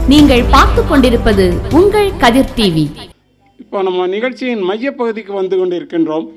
நீங்கள் பார்த்து கொண்டிருப்பது உங்கள் கதிர் டிவி இப்போ நம்ம நிகழ்ச்சியின் மையப்பகுதிக்கு வந்து கொண்டிருக்கின்றோம்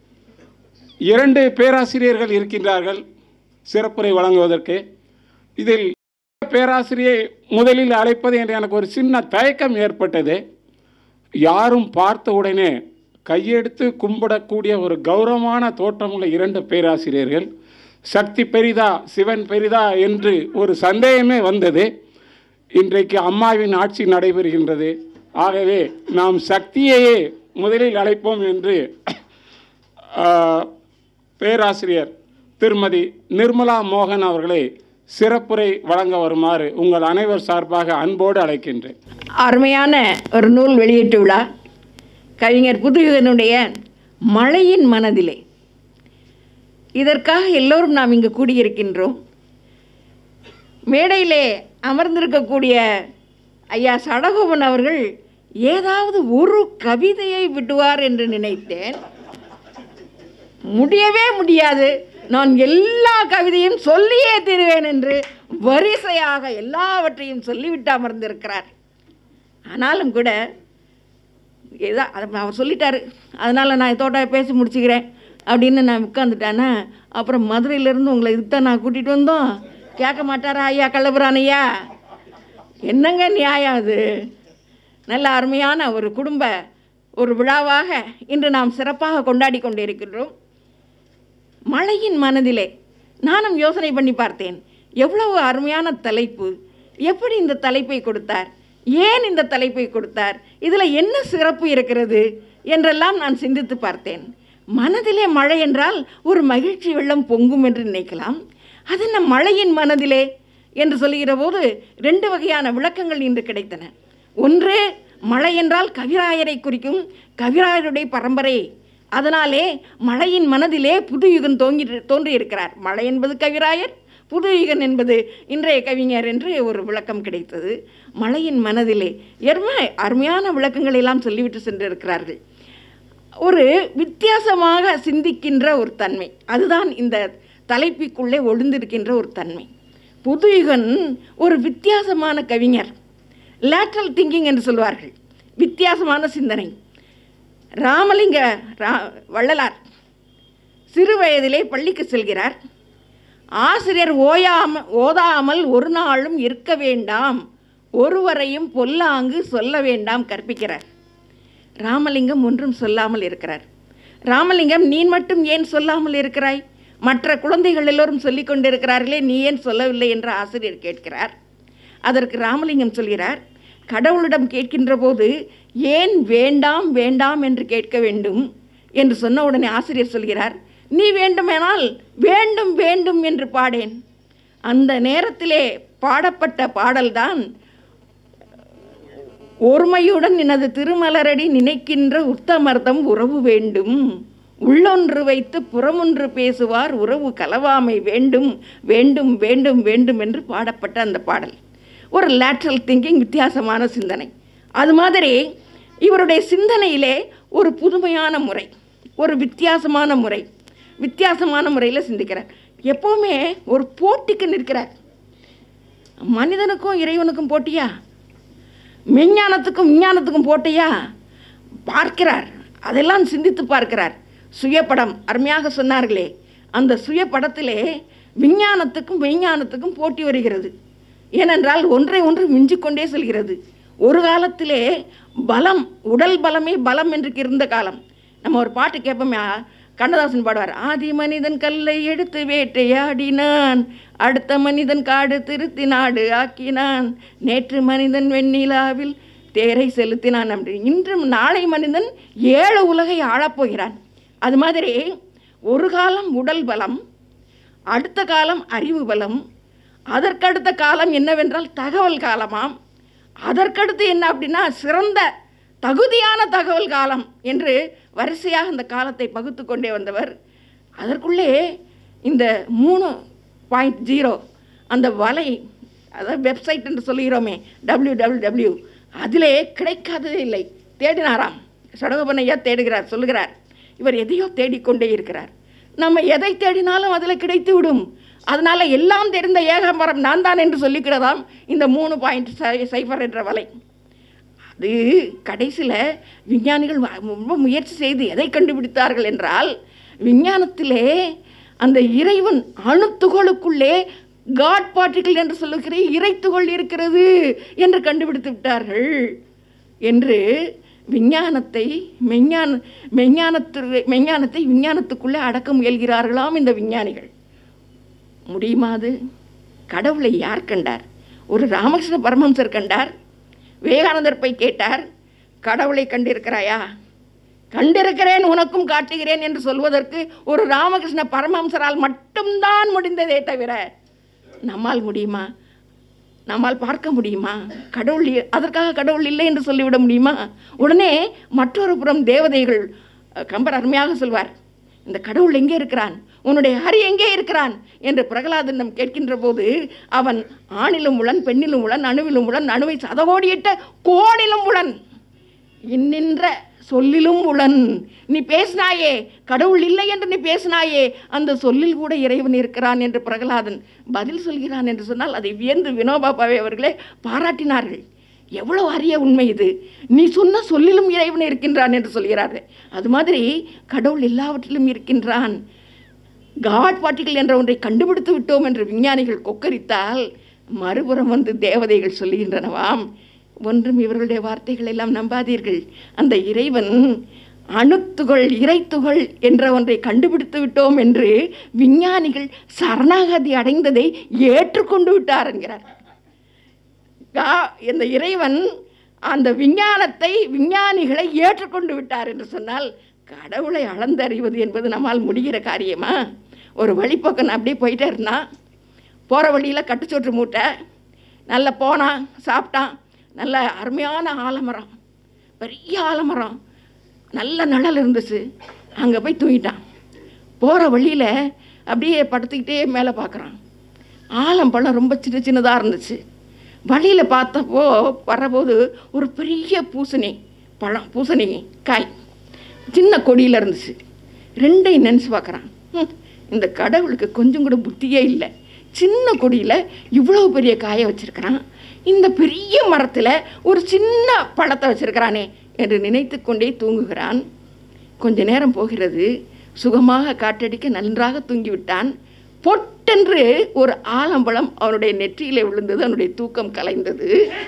இரண்டு பேராசிரியர்கள் இருக்கின்றார்கள் சிறப்புரை வழங்குவதற்கு இதில் பேராசிரியை முதலில் அழைப்பது என்று எனக்கு ஒரு சின்ன தயக்கம் ஏற்பட்டது யாரும் பார்த்த உடனே கையெடுத்து கும்பிடக்கூடிய ஒரு கௌரவமான தோற்றமுள்ள இரண்டு பேராசிரியர்கள் சக்தி பெரிதா சிவன் பெரிதா என்று ஒரு சந்தேகமே வந்தது இன்றைக்கு அம்மாவின் ஆட்சி நடைபெறுகின்றது ஆகவே நாம் சக்தியையே முதலில் அழைப்போம் என்று ஆ, பேராசிரியர் திருமதி நிர்மலா மோகன் அவர்களை சிறப்புரை வழங்க வருமாறு உங்கள் அனைவர் சார்பாக அன்போடு அழைக்கின்றேன் அருமையான ஒரு நூல் வெளியீட்டு விழா கவிஞர் புதுயுகனுடைய மழையின் மனதிலே இதற்காக எல்லோரும் நாம் இங்கு கூடியிருக்கின்றோம் மேடையிலே அமர்ந்திருக்கக்கூடிய ஐயா சடகோபன் அவர்கள் ஏதாவது ஒரு கவிதையை விடுவார் என்று நினைத்தேன் முடியவே முடியாது நான் எல்லா கவிதையும் சொல்லியே தருவேன் என்று வரிசையாக எல்லாவற்றையும் சொல்லிவிட்டு அமர்ந்திருக்கிறார் ஆனாலும் கூட ஏதோ அதை அவர் சொல்லிட்டாரு அதனால் நான் இதோட பேசி முடிச்சுக்கிறேன் அப்படின்னு நான் உட்காந்துட்டேன்னா அப்புறம் மதுரையிலேருந்து உங்களை இதுக்கு தான் நான் கூட்டிகிட்டு வந்தோம் கேட்க மாட்டாரா ஐயா கள்ளபுரான் ஐயா என்னங்க நியாயம் அது நல்ல அருமையான ஒரு குடும்ப ஒரு விழாவாக இன்று நாம் சிறப்பாக கொண்டாடி கொண்டிருக்கின்றோம் மழையின் மனதிலே நானும் யோசனை பண்ணி பார்த்தேன் எவ்வளவு அருமையான தலைப்பு எப்படி இந்த தலைப்பை கொடுத்தார் ஏன் இந்த தலைப்பை கொடுத்தார் இதில் என்ன சிறப்பு இருக்கிறது என்றெல்லாம் நான் சிந்தித்து பார்த்தேன் மனதிலே மழை என்றால் ஒரு மகிழ்ச்சி வெள்ளம் பொங்கும் என்று நினைக்கலாம் அது என்ன மழையின் மனதிலே என்று சொல்லுகிற போது ரெண்டு வகையான விளக்கங்கள் இன்று கிடைத்தன ஒன்று மழை என்றால் கவிராயரை குறிக்கும் கவிராயருடைய பரம்பரை அதனாலே மழையின் மனதிலே புது யுகன் தோங்கி தோன்றியிருக்கிறார் மழை என்பது கவிராயர் புது யுகன் என்பது இன்றைய கவிஞர் என்று ஒரு விளக்கம் கிடைத்தது மழையின் மனதிலே எருமை அருமையான விளக்கங்களை எல்லாம் சொல்லிவிட்டு சென்றிருக்கிறார்கள் ஒரு வித்தியாசமாக சிந்திக்கின்ற ஒரு தன்மை அதுதான் இந்த தலைப்பிக்குள்ளே ஒளிந்திருக்கின்ற ஒரு தன்மை புதுயுகன் ஒரு வித்தியாசமான கவிஞர் லேட்ரல் திங்கிங் என்று சொல்வார்கள் வித்தியாசமான சிந்தனை ராமலிங்க ரா வள்ளலார் சிறு வயதிலே பள்ளிக்கு செல்கிறார் ஆசிரியர் ஓயாம ஓதாமல் ஒரு நாளும் இருக்க வேண்டாம் ஒருவரையும் பொல்லாங்கு சொல்ல வேண்டாம் கற்பிக்கிறார் ராமலிங்கம் ஒன்றும் சொல்லாமல் இருக்கிறார் ராமலிங்கம் நீ மட்டும் ஏன் சொல்லாமல் இருக்கிறாய் மற்ற குழந்தைகள் எல்லோரும் சொல்லிக் கொண்டிருக்கிறார்களே நீ ஏன் சொல்லவில்லை என்று ஆசிரியர் கேட்கிறார் அதற்கு ராமலிங்கம் சொல்கிறார் கடவுளிடம் கேட்கின்ற போது ஏன் வேண்டாம் வேண்டாம் என்று கேட்க வேண்டும் என்று சொன்ன உடனே ஆசிரியர் சொல்கிறார் நீ வேண்டுமானால் வேண்டும் வேண்டும் என்று பாடேன் அந்த நேரத்திலே பாடப்பட்ட பாடல்தான் ஒருமையுடன் எனது திருமலரடி நினைக்கின்ற உத்தமர்த்தம் உறவு வேண்டும் உள்ளொன்று வைத்து புறமொன்று பேசுவார் உறவு கலவாமை வேண்டும் வேண்டும் வேண்டும் வேண்டும் என்று பாடப்பட்ட அந்த பாடல் ஒரு லேட்ரல் திங்கிங் வித்தியாசமான சிந்தனை அது மாதிரி இவருடைய சிந்தனையிலே ஒரு புதுமையான முறை ஒரு வித்தியாசமான முறை வித்தியாசமான முறையில் சிந்திக்கிறார் எப்போவுமே ஒரு போட்டிக்கு நிற்கிறார் மனிதனுக்கும் இறைவனுக்கும் போட்டியா மெஞ்ஞானத்துக்கும் விஞ்ஞானத்துக்கும் போட்டியா பார்க்கிறார் அதெல்லாம் சிந்தித்து பார்க்கிறார் சுயப்படம் அருமையாக சொன்னார்களே அந்த சுயப்படத்திலே விஞ்ஞானத்துக்கும் மெய்ஞானத்துக்கும் போட்டி வருகிறது ஏனென்றால் ஒன்றை ஒன்று மிஞ்சிக்கொண்டே செல்கிறது ஒரு காலத்திலே பலம் உடல் பலமே பலம் என்று இருந்த காலம் நம்ம ஒரு பாட்டு கேட்போமே ஆ, கண்ணதாசன் பாடுவார் ஆதி மனிதன் கல்லை எடுத்து வேட்டையாடினான் அடுத்த மனிதன் காடு திருத்தி நாடு ஆக்கினான் நேற்று மனிதன் வெண்ணிலாவில் தேரை செலுத்தினான் அப்படி இன்றும் நாளை மனிதன் ஏழு உலகை ஆளப்போகிறான் அது மாதிரி ஒரு காலம் உடல் பலம் அடுத்த காலம் அறிவு பலம் அதற்கடுத்த காலம் என்னவென்றால் தகவல் காலமாம் அதற்கடுத்து என்ன அப்படின்னா சிறந்த தகுதியான தகவல் காலம் என்று வரிசையாக இந்த காலத்தை பகுத்து கொண்டே வந்தவர் அதற்குள்ளே இந்த மூணு பாயிண்ட் ஜீரோ அந்த வலை அதாவது வெப்சைட் என்று சொல்லுகிறோமே டபிள்யூ டபிள்யூ டபிள்யூ அதிலே கிடைக்காததே இல்லை தேடினாராம் சடகோபனையா தேடுகிறார் சொல்லுகிறார் இவர் எதையோ தேடிக்கொண்டே இருக்கிறார் நம்ம எதை தேடினாலும் அதில் கிடைத்து விடும் அதனால எல்லாம் தெரிந்த ஏகாம்பரம் நான் தான் என்று சொல்லிக்கிறதாம் இந்த மூணு பாயிண்ட் சைஃபர் என்ற வலை அது கடைசியில் விஞ்ஞானிகள் வ- ரொம்ப முயற்சி செய்து எதை கண்டுபிடித்தார்கள் என்றால் விஞ்ஞானத்திலே அந்த இறைவன் அணுத்துகளுக்குள்ளே காட் பார்ட்டிகள் என்று சொல்லுகிற இறைத்துகள் இருக்கிறது என்று கண்டுபிடித்து விட்டார்கள் என்று விஞ்ஞானத்தை மெஞ்ஞான மெஞ்ஞானத்து மெஞ்ஞானத்தை விஞ்ஞானத்துக்குள்ளே அடக்க முயல்கிறார்களாம் இந்த விஞ்ஞானிகள் முடியுமா அது கடவுளை யார் கண்டார் ஒரு ராமகிருஷ்ண பரமஹம்சர் கண்டார் விவேகானந்தர் போய் கேட்டார் கடவுளை கண்டிருக்கிறாயா கண்டிருக்கிறேன் உனக்கும் காட்டுகிறேன் என்று சொல்வதற்கு ஒரு ராமகிருஷ்ண பரமஹம்சரால் மட்டும்தான் முடிந்ததே தவிர நம்மால் முடியுமா நம்மால் பார்க்க முடியுமா கடவுள் இ- அதற்காக கடவுள் இல்லை என்று சொல்லிவிட முடியுமா உடனே மற்றொரு புறம் தேவதைகள் அஹ், கம்பர் அருமையாக சொல்வார் இந்த கடவுள் எங்கே இருக்கிறான் உன்னுடைய ஹரி எங்கே இருக்கிறான் என்று பிரகலாதனிடம் கேட்கின்ற போது அவன் ஆணிலும் உளன் பெண்ணிலும் உளன் அணுவிலும் உளன் அணுவை சதகோடியிட்ட கோணிலும் உளன் இன்னின்ற சொல்லிலும் உளன் நீ பேசினாயே கடவுள் இல்லை என்று நீ பேசினாயே அந்த சொல்லில் கூட இறைவன் இருக்கிறான் என்று பிரகலாதன் பதில் சொல்கிறான் என்று சொன்னால் அதை வியந்து வினோபா பாவே அவர்களே பாராட்டினார்கள் எவ்வளவு அரிய உண்மை இது நீ சொன்ன சொல்லிலும் இறைவன் இருக்கின்றான் என்று சொல்கிறார்கள் அது மாதிரி கடவுள் எல்லாவற்றிலும் இருக்கின்றான் காட் பார்ட்டிகள் என்ற ஒன்றை கண்டுபிடித்து விட்டோம் என்று விஞ்ஞானிகள் கொக்கரித்தால் மறுபுறம் வந்து தேவதைகள் சொல்லுகின்றனவாம் ஒன்றும் இவர்களுடைய வார்த்தைகள் எல்லாம் நம்பாதீர்கள் அந்த இறைவன் அணுத்துகள் இறைத்துகள் என்ற ஒன்றை கண்டுபிடித்து விட்டோம் என்று விஞ்ஞானிகள் சரணாகதி அடைந்ததை ஏற்றுக்கொண்டு விட்டார் என்கிறார் கா- இந்த இறைவன் அந்த விஞ்ஞானத்தை விஞ்ஞானிகளை ஏற்றுக்கொண்டு விட்டார் என்று சொன்னால் கடவுளை அளந்தறிவது என்பது நம்மால் முடிகிற காரியமா ஒரு வழிப்போக்கன் அப்படியே போயிட்டே இருந்தான் போகிற வழியில் கட்டுச்சோற்று மூட்டை நல்லா போனான் சாப்பிட்டான் நல்ல அருமையான ஆலமரம் பெரிய ஆலமரம் நல்ல நிழல் இருந்துச்சு அங்கே போய் தூங்கிட்டான் போகிற வழியில் அப்படியே படுத்துக்கிட்டே மேலே பார்க்குறான் ஆலம்பழம் ரொம்ப சின்ன சின்னதாக இருந்துச்சு வழியில் பார்த்தப்போ வரபோது ஒரு பெரிய பூசணி பழம் பூசணி காய் சின்ன கொடியில் இருந்துச்சு ரெண்டையும் நினச்சி பார்க்குறான் "ஹம், இந்த கடவுளுக்கு கொஞ்சம் கூட புத்தியே இல்லை சின்ன கொடியில் இவ்வளோ பெரிய காயை வச்சிருக்கிறான் இந்த பெரிய மரத்தில் ஒரு சின்ன பழத்தை வச்சிருக்கிறானே என்று நினைத்து கொண்டே தூங்குகிறான் கொஞ்ச நேரம் போகிறது சுகமாக காற்றடிக்க நன்றாக தூங்கிவிட்டான் பொட்டென்று ஒரு ஆலம்பழம் அவனுடைய நெற்றியிலே விழுந்தது அவனுடைய தூக்கம் கலைந்தது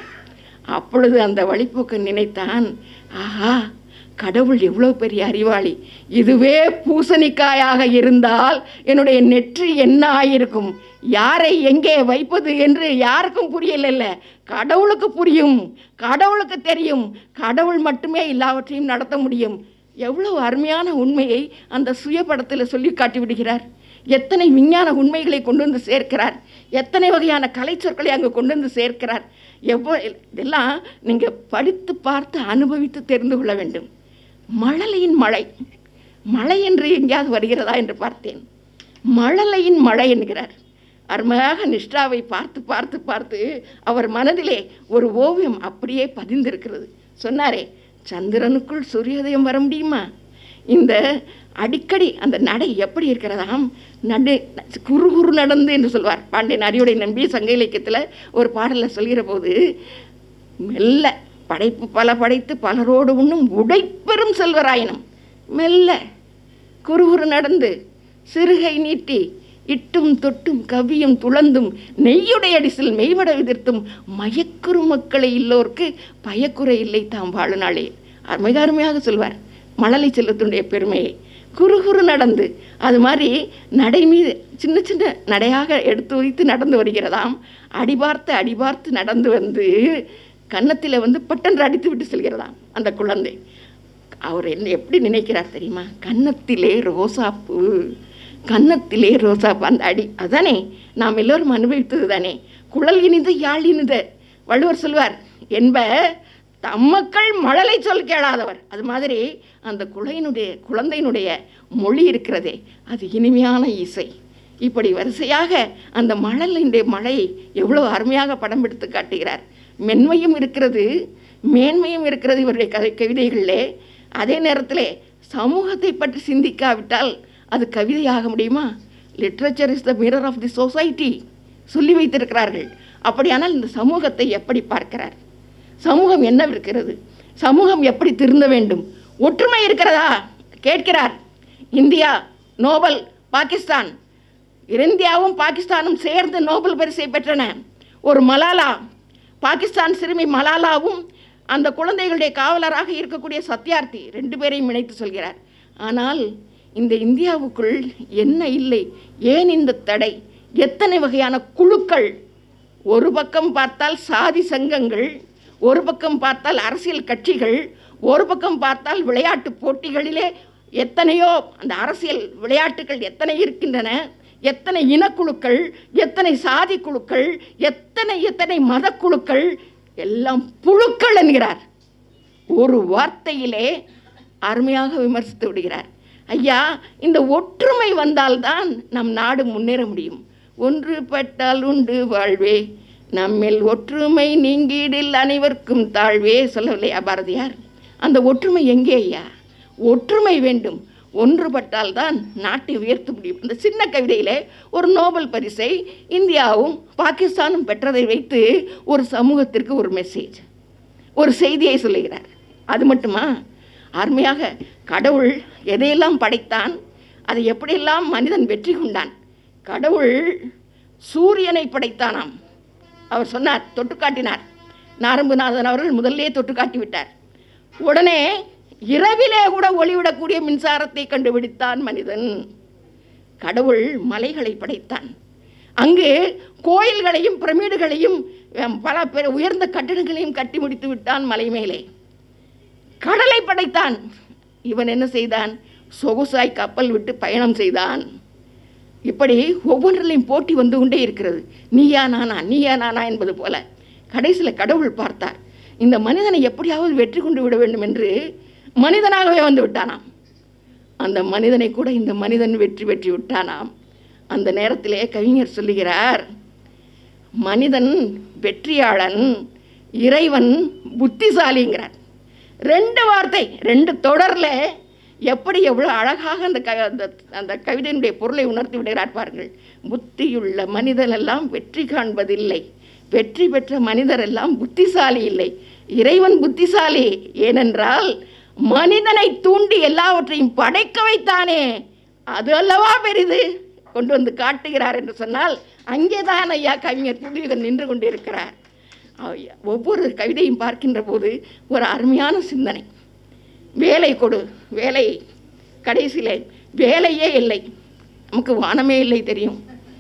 அப்பொழுது அந்த வழிப்போக்கன் நினைத்தான் ஆஹா கடவுள் எவ்வளோ பெரிய அறிவாளி இதுவே பூசணிக்காயாக இருந்தால் என்னுடைய நெற்றி என்ன ஆயிருக்கும் யாரை எங்கே வைப்பது என்று யாருக்கும் புரியலைல்ல கடவுளுக்கு புரியும் கடவுளுக்கு தெரியும் கடவுள் மட்டுமே எல்லாவற்றையும் நடத்த முடியும் எவ்வளவு அருமையான உண்மையை அந்த சுயபடத்தில் சொல்லி காட்டி விடுகிறார் எத்தனை விஞ்ஞான உண்மைகளை கொண்டு வந்து சேர்க்கிறார் எத்தனை வகையான கலைச்சொற்களை அங்கே கொண்டு வந்து சேர்க்கிறார் எவ்வளோ இதெல்லாம் நீங்கள் படித்து பார்த்து அனுபவித்து தெரிந்து கொள்ள வேண்டும் மழலையின் மழை மழை என்று எங்கேயாவது வருகிறதா என்று பார்த்தேன் மழலையின் மழை என்கிறார் அருமையாக நிஷ்டாவை பார்த்து பார்த்து பார்த்து அவர் மனதிலே ஒரு ஓவியம் அப்படியே பதிந்திருக்கிறது சொன்னாரே சந்திரனுக்குள் சூரியோதயம் வர முடியுமா இந்த அடிக்கடி அந்த நடை எப்படி இருக்கிறதாம் நடு குறு குறு நடந்து என்று சொல்வார் பாண்டியன் அரியுடை நம்பி சங்க இலக்கியத்தில் ஒரு பாடலில் சொல்கிற போது மெல்ல படைப்பு பல படைத்து பலரோடு உண்ணும் உடைப்பெரும் செல்வராயினும் மெல்ல குறுகுறு நடந்து சிறுகை நீட்டி இட்டும் தொட்டும் கவியும் துளந்தும் நெய்யுடைய அடிசில் மெய்வட விதிர்த்தும் மயக்குறு மக்களை இல்லோர்க்கு பயக்குறை இல்லை தாம் வாழுநாளே மிக அருமையாக சொல்வார் மழலை செல்வத்தினுடைய பெருமையை குறுகுறு நடந்து அது மாதிரி நடை மீது சின்ன சின்ன நடையாக எடுத்து வைத்து நடந்து வருகிறதாம் அடிபார்த்து அடிபார்த்து நடந்து வந்து கன்னத்தில் வந்து பட்டென்று அடித்து விட்டு செல்கிறதாம் அந்த குழந்தை அவர் என்ன எப்படி நினைக்கிறார் தெரியுமா கன்னத்திலே ரோசாப்பூ கன்னத்திலே ரோசாப்பூ அந்த அடி அதானே நாம் எல்லோரும் அனுபவித்தது தானே குழல் இனிது யாழ் இனிது வள்ளுவர் சொல்வார் என்ப தம்மக்கள் மழலை சொல் கேளாதவர் அது மாதிரி அந்த குழையினுடைய குழந்தையினுடைய மொழி இருக்கிறதே அது இனிமையான இசை இப்படி வரிசையாக அந்த மழலினுடைய மழையை எவ்வளோ அருமையாக படம் எடுத்து காட்டுகிறார் மென்மையும் இருக்கிறது மேன்மையும் இருக்கிறது இவருடைய கதை கவிதைகளிலே அதே நேரத்தில் சமூகத்தை பற்றி சிந்திக்காவிட்டால் அது கவிதையாக முடியுமா literature is the mirror of the society சொல்லி வைத்திருக்கிறார்கள் அப்படியானால் இந்த சமூகத்தை எப்படி பார்க்கிறார் சமூகம் என்ன இருக்கிறது சமூகம் எப்படி திருந்த வேண்டும் ஒற்றுமை இருக்கிறதா கேட்கிறார் இந்தியா நோபல் பாகிஸ்தான் இந்தியாவும் பாகிஸ்தானும் சேர்ந்து நோபல் பரிசை பெற்றன ஒரு மலாலா பாகிஸ்தான் சிறுமி மலாலாவும் அந்த குழந்தைகளுடைய காவலராக இருக்கக்கூடிய சத்யார்த்தி ரெண்டு பேரையும் இணைத்து சொல்கிறார் ஆனால் இந்த இந்தியாவுக்குள் என்ன இல்லை ஏன் இந்த தடை எத்தனை வகையான குழுக்கள் ஒரு பக்கம் பார்த்தால் சாதி சங்கங்கள் ஒரு பக்கம் பார்த்தால் அரசியல் கட்சிகள் ஒரு பக்கம் பார்த்தால் விளையாட்டு போட்டிகளிலே எத்தனையோ அந்த அரசியல் விளையாட்டுகள் எத்தனை இருக்கின்றன எத்தனை இனக்குழுக்கள் எத்தனை சாதி குழுக்கள் எத்தனை எத்தனை மதக்குழுக்கள் எல்லாம் புழுக்கள் என்கிறார் ஒரு வார்த்தையிலே அருமையாக விமர்சித்து விடுகிறார் ஐயா இந்த ஒற்றுமை வந்தால்தான் நம் நாடு முன்னேற முடியும் ஒன்றுபட்டால் உண்டு வாழ்வே நம்மில் ஒற்றுமை நீங்கீடில் அனைவருக்கும் தாழ்வே சொல்லவில்லையா பாரதியார் அந்த ஒற்றுமை எங்கே ஐயா ஒற்றுமை வேண்டும் ஒன்றுபட்டால் தான் நாட்டை உயர்த்த முடியும் அந்த சின்ன கவிதையிலே ஒரு நோபல் பரிசை இந்தியாவும் பாகிஸ்தானும் பெற்றதை வைத்து ஒரு சமூகத்திற்கு ஒரு மெசேஜ் ஒரு செய்தியை சொல்லுகிறார் அது மட்டுமா அருமையாக கடவுள் எதையெல்லாம் படைத்தான் அதை எப்படியெல்லாம் மனிதன் வெற்றி கொண்டான் கடவுள் சூரியனை படைத்தானாம் அவர் சொன்னார் தொட்டு காட்டினார் நாரம்புநாதன் அவர்கள் முதல்லே தொட்டு காட்டி விட்டார் உடனே இரவிலே கூட ஒளிவிடக்கூடிய மின்சாரத்தை கண்டுபிடித்தான் மனிதன் கடவுள் மலைகளை படைத்தான் அங்கு கோயில்களையும் பிரமிடுகளையும் அஹ், பல பெரு உயர்ந்த கட்டிடங்களையும் கட்டி முடித்து விட்டான் மலை மேலே கடலை படைத்தான் இவன் என்ன செய்தான் சொகுசாய் கப்பல் விட்டு பயணம் செய்தான் இப்படி ஒவ்வொன்றிலையும் போட்டி வந்து கொண்டே இருக்கிறது நீயா நானா நீயா நானா என்பது போல கடைசியில் கடவுள் பார்த்தார் இந்த மனிதனை எப்படியாவது வெற்றி கொண்டு விட வேண்டும் என்று மனிதனாகவே வந்து விட்டானாம் அந்த மனிதனை கூட இந்த மனிதன் வெற்றி வெற்றி விட்டானாம் அந்த நேரத்திலே கவிஞர் சொல்லுகிறார் மனிதன் வெற்றியாளன் இறைவன் புத்திசாலிங்கிறார் ரெண்டு வார்த்தை ரெண்டு தொடரில் எப்படி எவ்வளோ அழகாக அந்த க அந்த அந்த கவிதையினுடைய பொருளை உணர்த்தி விடுகிறார் பாருங்கள் புத்தியுள்ள மனிதனெல்லாம் வெற்றி காண்பதில்லை வெற்றி பெற்ற மனிதரெல்லாம் புத்திசாலி இல்லை இறைவன் புத்திசாலி ஏனென்றால் மனிதனை தூண்டி எல்லாவற்றையும் படைக்க வைத்தானே அது அல்லவா பெரிது கொண்டு வந்து காட்டுகிறார் என்று சொன்னால் அங்கேதான் ஐயா கவிஞர் புதுயுகன் நின்று கொண்டிருக்கிறார் ஐயா, ஒவ்வொரு கவிதையும் பார்க்கின்ற போது ஒரு அருமையான சிந்தனை வேலை கொடு வேலை கடைசியில் வேலையே இல்லை நமக்கு வானமே இல்லை தெரியும்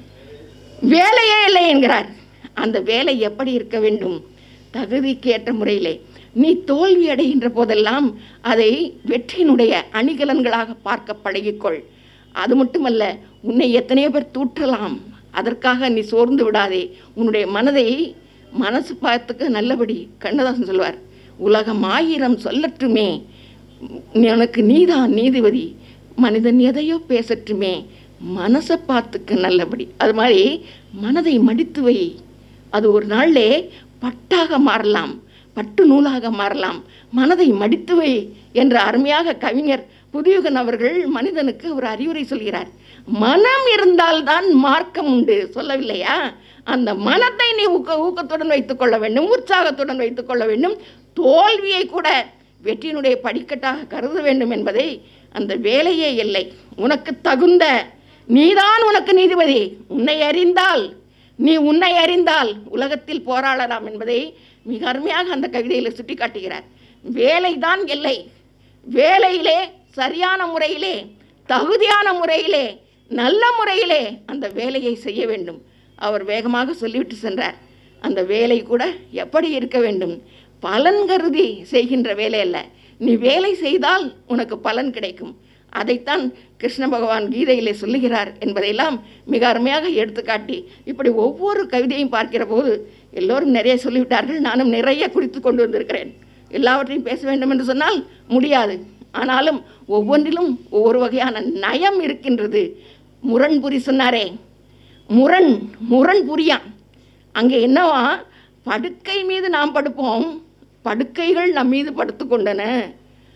வேலையே இல்லை என்கிறார் அந்த வேலை எப்படி இருக்க வேண்டும் தகுதிக்கு ஏற்ற முறையிலே நீ தோல்வி அடைகின்ற போதெல்லாம் அதை வெற்றியினுடைய அணிகலன்களாக பார்க்க பழகிக்கொள் அது மட்டுமல்ல உன்னை எத்தனையோ பேர் தூற்றலாம் அதற்காக நீ சோர்ந்து விடாதே உன்னுடைய மனதை மனசு பார்த்துக்க நல்லபடி கண்ணதாசன் சொல்வார் உலகம் ஆயிரம் சொல்லட்டுமே எனக்கு நீதான் நீதிபதி மனிதன் எதையோ பேசட்டுமே மனசை பார்த்துக்க நல்லபடி அது மாதிரி மனதை மடித்து வை அது ஒரு நாளிலே பட்டாக மாறலாம் பட்டு நூலாக மாறலாம் மனதை மடித்து வை என்ற அருமையாக கவிஞர் புதியுகன் அவர்கள் மனிதனுக்கு ஒரு அறிவுரை சொல்கிறார் மனம் இருந்தால்தான் மார்க்கம் உண்டு சொல்லவில்லையா அந்த மனத்தை நீ ஊக்க ஊக்கத்துடன் வைத்துக்கொள்ள வேண்டும் உற்சாகத்துடன் வைத்துக்கொள்ள வேண்டும் தோல்வியை கூட வெற்றியினுடைய படிக்கட்டாக கருத வேண்டும் என்பதை அந்த வேலையே இல்லை உனக்கு தகுந்த நீதான் உனக்கு நீதிபதி உன்னை அறிந்தால் நீ உன்னை அறிந்தால் உலகத்தில் போராடலாம் என்பதை மிக அருமையாக அந்த கவிதையில் சுட்டிக்காட்டுகிறார் வேலைதான் எல்லை வேலையிலே சரியான முறையிலே தகுதியான முறையிலே நல்ல முறையிலே அந்த வேலையை செய்ய வேண்டும் அவர் வேகமாக சொல்லிவிட்டு சென்றார் அந்த வேலை கூட எப்படி இருக்க வேண்டும் பலன் கருதி செய்கின்ற வேலை அல்ல நீ வேலை செய்தால் உனக்கு பலன் கிடைக்கும் அதைத்தான் கிருஷ்ண பகவான் கீதையிலே சொல்லுகிறார் என்பதையெல்லாம் மிக அருமையாக எடுத்துக்காட்டி இப்படி ஒவ்வொரு கவிதையும் பார்க்கிற போது எல்லோரும் நிறைய சொல்லிவிட்டார்கள் நானும் நிறைய குறித்து கொண்டு வந்திருக்கிறேன் எல்லாவற்றையும் பேச வேண்டும் என்று சொன்னால் முடியாது ஆனாலும் ஒவ்வொன்றிலும் ஒவ்வொரு வகையான நயம் இருக்கின்றது முரண்புரி சொன்னாரே முரண் முரண் புரியான் அங்கே என்னவா படுக்கை மீது நாம் படுப்போம் படுக்கைகள் நம் மீது படுத்து கொண்டன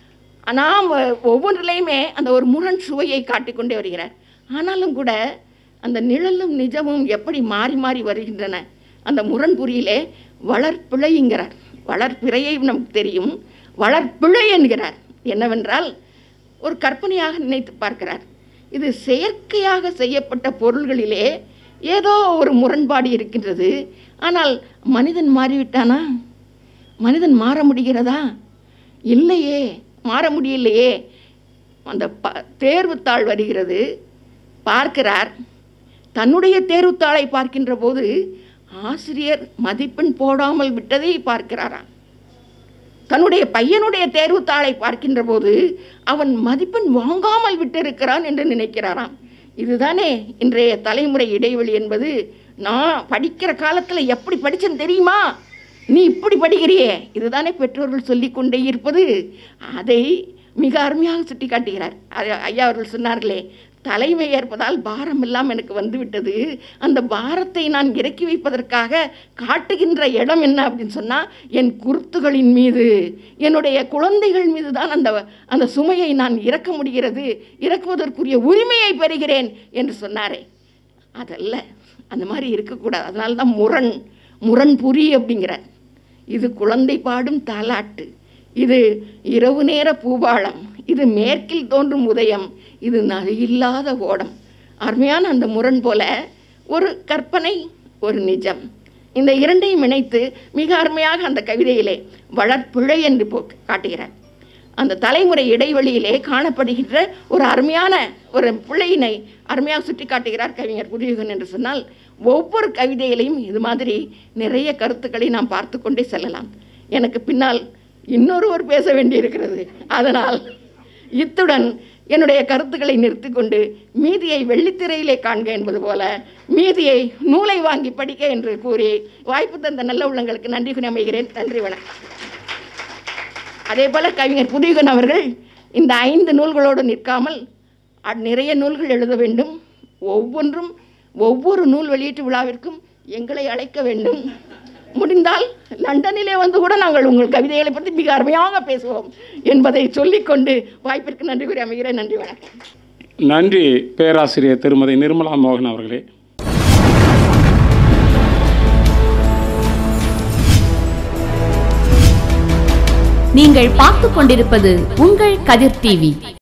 நாம் ஒவ்வொன்றிலையுமே அந்த ஒரு முரண் சுவையை காட்டிக்கொண்டே வருகிறார் ஆனாலும் கூட அந்த நிழலும் நிஜமும் எப்படி மாறி மாறி வருகின்றன அந்த முரண்புரியிலே வளர்ப்பிழைங்கிறார் வளர்ப்பிறையை நமக்கு தெரியும் வளர்ப்பிழை என்கிறார் என்னவென்றால் ஒரு கற்பனையாக நினைத்து பார்க்கிறார் இது செயற்கையாக செய்யப்பட்ட பொருள்களிலே ஏதோ ஒரு முரண்பாடு இருக்கின்றது ஆனால் மனிதன் மாறிவிட்டானா மனிதன் மாற முடிகிறதா இல்லையே மாற முடியலையே அந்த ப தேர்வுத்தாள் வருகிறது பார்க்கிறார் தன்னுடைய தேர்வுத்தாளை பார்க்கின்ற போது ஆசிரியர் மதிப்பெண் போடாமல் விட்டதை பார்க்கிறாராம் தன்னுடைய பையனுடைய தேர்வுத்தாளை பார்க்கின்ற போது அவன் மதிப்பெண் வாங்காமல் விட்டிருக்கிறான் என்று நினைக்கிறாராம் இதுதானே இன்றைய தலைமுறை இடைவெளி என்பது நான் படிக்கிற காலத்தில் எப்படி படித்தேன்னு தெரியுமா நீ இப்படி படிக்கிறியே இதுதானே பெற்றோர்கள் சொல்லிக் கொண்டே இருப்பது அதை மிக அருமையாக சுட்டி காட்டுகிறார் அது ஐயா அவர்கள் சொன்னார்களே தலைமை ஏற்பதால் பாரம் எல்லாம் எனக்கு வந்துவிட்டது அந்த பாரத்தை நான் இறக்கி வைப்பதற்காக காட்டுகின்ற இடம் என்ன அப்படின்னு சொன்னால் என் குருத்துகளின் மீது என்னுடைய குழந்தைகள் மீது தான் அந்த அந்த சுமையை நான் இறக்க முடிகிறது இறக்குவதற்குரிய உரிமையை பெறுகிறேன் என்று சொன்னாரே அதல்ல அந்த மாதிரி இருக்கக்கூடாது அதனால தான் முரண் முரண் புரி அப்படிங்கிறார் இது குழந்தை பாடும் தாலாட்டு இது இரவு நேர பூபாளம் இது மேற்கில் தோன்றும் உதயம் இது நகையில்லாத ஓடம் அருமையான அந்த முரண் போல ஒரு கற்பனை ஒரு நிஜம் இந்த இரண்டையும் இணைத்து மிக அருமையாக அந்த கவிதையிலே வளர்ப்பிழை என்று போ காட்டுகிறார் அந்த தலைமுறை இடைவெளியிலே காணப்படுகின்ற ஒரு அருமையான ஒரு பிள்ளையினை அருமையாக சுட்டி காட்டுகிறார் கவிஞர் புதியுகன் என்று சொன்னால் ஒவ்வொரு கவிதையிலையும் இது மாதிரி நிறைய கருத்துக்களை நாம் பார்த்து கொண்டே செல்லலாம் எனக்கு பின்னால் இன்னொருவர் பேச வேண்டியிருக்கிறது அதனால் இத்துடன் என்னுடைய கருத்துக்களை நிறுத்திக்கொண்டு மீதியை வெள்ளித்திரையிலே காண்க என்பது போல மீதியை நூலை வாங்கி படிக்க என்று கூறி வாய்ப்பு தந்த நல்ல உள்ளங்களுக்கு நன்றி கூறி அமைகிறேன் நன்றி வணக்கம் அதே போல் கவிஞர் புதியகன் அவர்கள் இந்த ஐந்து நூல்களோடு நிற்காமல் அ- நிறைய நூல்கள் எழுத வேண்டும் ஒவ்வொன்றும் ஒவ்வொரு நூல் வெளியீட்டு விழாவிற்கும் எங்களை அழைக்க வேண்டும் முடிந்தால் லண்டனிலே வந்து கூட நாங்கள் உங்கள் கவிதைகளை பற்றி மிக அருமையாக பேசுவோம் என்பதை சொல்லிக்கொண்டு வாய்ப்பிற்கு நன்றி கூறி அமைகிறேன் நன்றி வணக்கம் நன்றி பேராசிரியர் திருமதி நிர்மலா மோகன் அவர்களே நீங்கள் பார்த்துக் கொண்டிருப்பது உங்கள் கதிர் டிவி